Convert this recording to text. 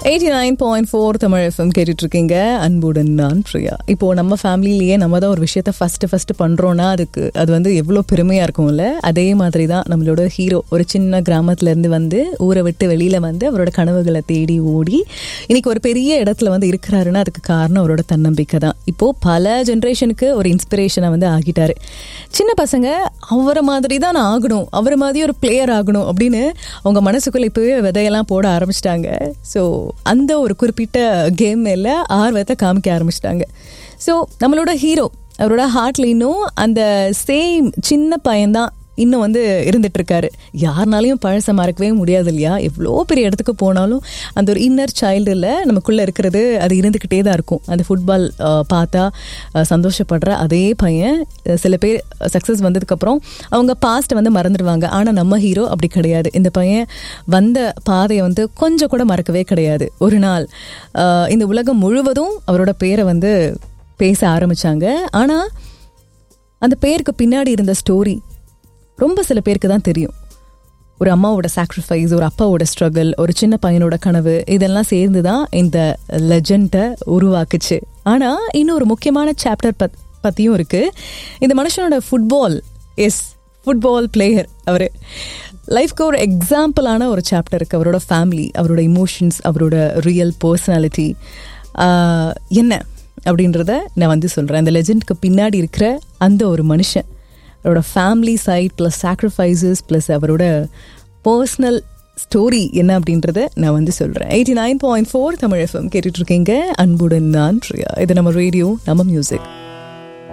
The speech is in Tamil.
eighty nine point four Tamil FM கேட்டுட்டு இருக்கீங்க அன்புடன் நான் பிரியா இப்போ நம்ம ஃபேமிலிலேயே நம்ம தான் ஒரு விஷயத்த ஃபர்ஸ்ட் ஃபர்ஸ்ட் பண்றோம்னா அதுக்கு அது வந்து எவ்வளோ பெருமையா இருக்கும்ல அதே மாதிரி தான் நம்மளோட ஹீரோ ஒரு சின்ன கிராமத்துல இருந்து வந்து ஊரை விட்டு வெளியில வந்து அவரோட கனவுகளை தேடி ஓடி இன்னைக்கு ஒரு பெரிய இடத்துல வந்து இருக்கிறாருன்னா அதுக்கு காரணம் அவரோட தன்னம்பிக்கை தான் இப்போ பல ஜென்ரேஷனுக்கு ஒரு இன்ஸ்பிரேஷனை வந்து ஆகிட்டாரு சின்ன பசங்க அவரை மாதிரி தான் நான் ஆகணும் அவரை மாதிரி ஒரு பிளேயர் ஆகணும் அப்படின்னு அவங்க மனசுக்குள்ள இப்பவே விதையெல்லாம் போட ஆரம்பிச்சிட்டாங்க ஸோ அந்த ஒரு குறிப்பிட்ட கேம் மேல ஆர்வத்தை காமிக்க ஆரம்பிச்சிட்டாங்க ஸோ நம்மளோட ஹீரோ அவரோட ஹார்ட்ல இன்னும் அந்த சேம் சின்ன பையன்தான் இன்னும் வந்து இருந்துட்டு இருக்காரு யாருனாலையும் பழச மறக்கவே முடியாது இல்லையா எவ்வளோ பெரிய இடத்துக்கு போனாலும் அந்த ஒரு இன்னர் சைல்டில் நமக்குள்ளே இருக்கிறது அது இருந்துக்கிட்டே தான் இருக்கும் அந்த ஃபுட்பால் பார்த்தா அஹ், சந்தோஷப்படுற அதே பையன் அஹ், சில பேர் சக்ஸஸ் வந்ததுக்கப்புறம் அவங்க பாஸ்ட்டை வந்து மறந்துடுவாங்க ஆனால் நம்ம ஹீரோ அப்படி கிடையாது இந்த பையன் வந்த பாதையை வந்து கொஞ்சம் கூட மறக்கவே கிடையாது ஒரு நாள் அஹ், இந்த உலகம் முழுவதும் அவரோட பேரை வந்து பேச ஆரம்பிச்சாங்க ஆனால் அந்த பேருக்கு பின்னாடி இருந்த ஸ்டோரி ரொம்ப சில பேருக்கு தான் தெரியும் ஒரு அம்மாவோட சாக்ரிஃபைஸ் ஒரு அப்பாவோட ஸ்ட்ரகிள் ஒரு சின்ன பையனோட கனவு இதெல்லாம் சேர்ந்து தான் இந்த லெஜண்டை உருவாக்குச்சு ஆனால் இன்னும் ஒரு முக்கியமான சாப்டர் பத் பற்றியும் இருக்குது இந்த மனுஷனோட ஃபுட்பால் எஸ் ஃபுட்பால் பிளேயர் அவர் லைஃப்க்கு ஒரு எக்ஸாம்பிளான ஒரு சாப்டர் இருக்குது அவரோட ஃபேமிலி அவரோட இமோஷன்ஸ் அவரோட ரியல் பர்சனாலிட்டி என்ன அப்படின்றத நான் வந்து சொல்கிறேன் அந்த லெஜெண்ட்க்கு பின்னாடி இருக்கிற அந்த ஒரு மனுஷன் அவரோட family side plus sacrifices plus அவரோட பர்சனல் ஸ்டோரி என்ன அப்படின்றத நான் வந்து சொல்கிறேன் eighty nine point four Tamil FM கேட்டுட்ருக்கீங்க அன்புடன் நான் பிரியா இது நம்ம ரேடியோ நம்ம மியூசிக்